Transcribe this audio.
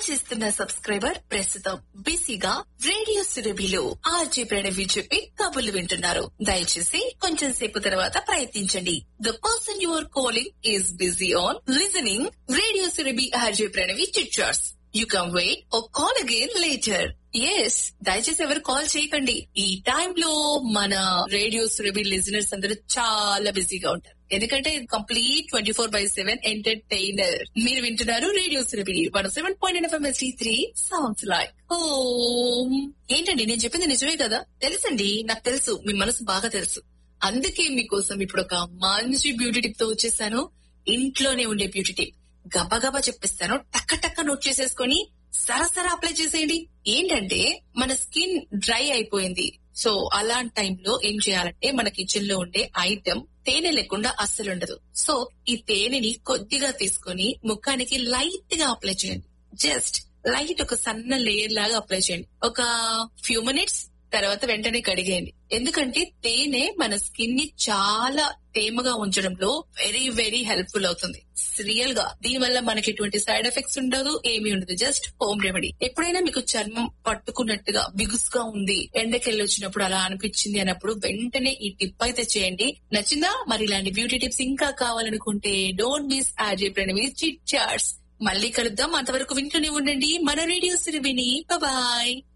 చేస్తున్న సబ్స్క్రైబర్ ప్రస్తుతం బిజీగా రేడియో సురభిలో ఆర్జే ప్రణవి చెప్పి కబుర్లు వింటున్నారు దయచేసి కొంచెం సేపు తర్వాత ప్రయత్నించండి the person you are calling is busy on listening radio Surabhi RJ Pranavi chitchats you come wait or call again later ఎస్ దయచేసి ఎవరు కాల్ చేయకండి ఈ టైంలో మన రేడియో సురభి లిజనర్స్ అందరూ చాలా బిజీగా ఉంటారు ఎందుకంటే complete twenty four by seven entertainer మీరు వింటున్నారు radio Surabhi one seven point FM ST three sounds like home ఏంటండి నేను చెప్పింది నిజమే కదా తెలుసండి నాకు తెలుసు మీ మనసు బాగా తెలుసు అందుకే మీకోసం ఇప్పుడు ఒక మంచి బ్యూటీ టిప్ తో వచ్చేసాను ఇంట్లోనే ఉండే బ్యూటీ టిప్ గబగబా చెప్పిస్తాను టక్క టక్క నోట్ చేసేసుకొని సరసర అప్లై చేసేయండి ఏంటంటే మన స్కిన్ డ్రై అయిపోయింది సో అలాంటి టైంలో ఏం చేయాలంటే మన కిచెన్ లో ఉండే ఐటమ్ తేనె లేకుండా అస్సలు ఉండదు సో ఈ తేనెని కొద్దిగా తీసుకొని ముఖానికి లైట్ గా అప్లై చేయండి జస్ట్ లైట్ ఒక సన్న లేయర్ లాగా అప్లై చేయండి ఒక ఫ్యూ మినిట్స్ తర్వాత వెంటనే కడిగేయండి ఎందుకంటే తేనె మన స్కిన్ ని చాలా తేమగా ఉంచడంలో వెరీ వెరీ హెల్ప్ఫుల్ అవుతుంది రియల్ గా దీని వల్ల మనకి ఎటువంటి సైడ్ ఎఫెక్ట్స్ ఉండదు ఏమీ ఉండదు జస్ట్ హోమ్ రెమెడీ ఎప్పుడైనా మీకు చర్మం పట్టుకున్నట్టుగా బిగుసుగా ఉంది ఎండకెళ్ళి వచ్చినప్పుడు అలా అనిపించింది అన్నప్పుడు వెంటనే ఈ టిప్ అయితే చేయండి నచ్చిందా మరి ఇలాంటి బ్యూటీ టిప్స్ ఇంకా కావాలనుకుంటే don't miss RJ Pranavi chit chats మళ్ళీ కలుద్దాం అంతవరకు వింటూనే ఉండండి మన రేడియో సిరివిని బాయ్